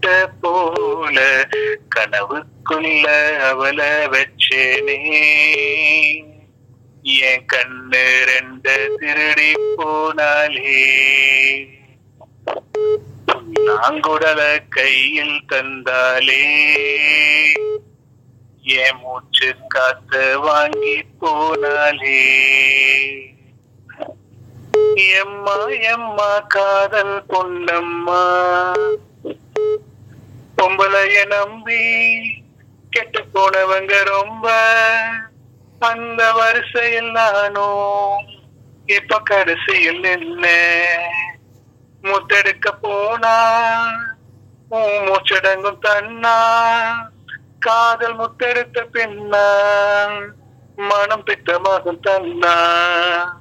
முட்டை போல கனவுக்குள்ள அவளை வச்சேனே என் கண்ணு ரெண்ட திருடி போனாலே நாங்குடல கையில் தந்தாலே என் மூச்சு காத்த வாங்கி போனாலே எம்மா எம்மா காதல் பொன்னம்மா பொம்பளைய நம்பி கெட்டு போனவங்க ரொம்ப அந்த வரிசையில் நானும் இப்ப கடைசியில் நின்ன முத்தெடுக்க போனா உன் மூச்சடங்கும் தன்னா காதல் முத்தெடுத்த பின்னா மனம் பித்தமாகும் தன்னா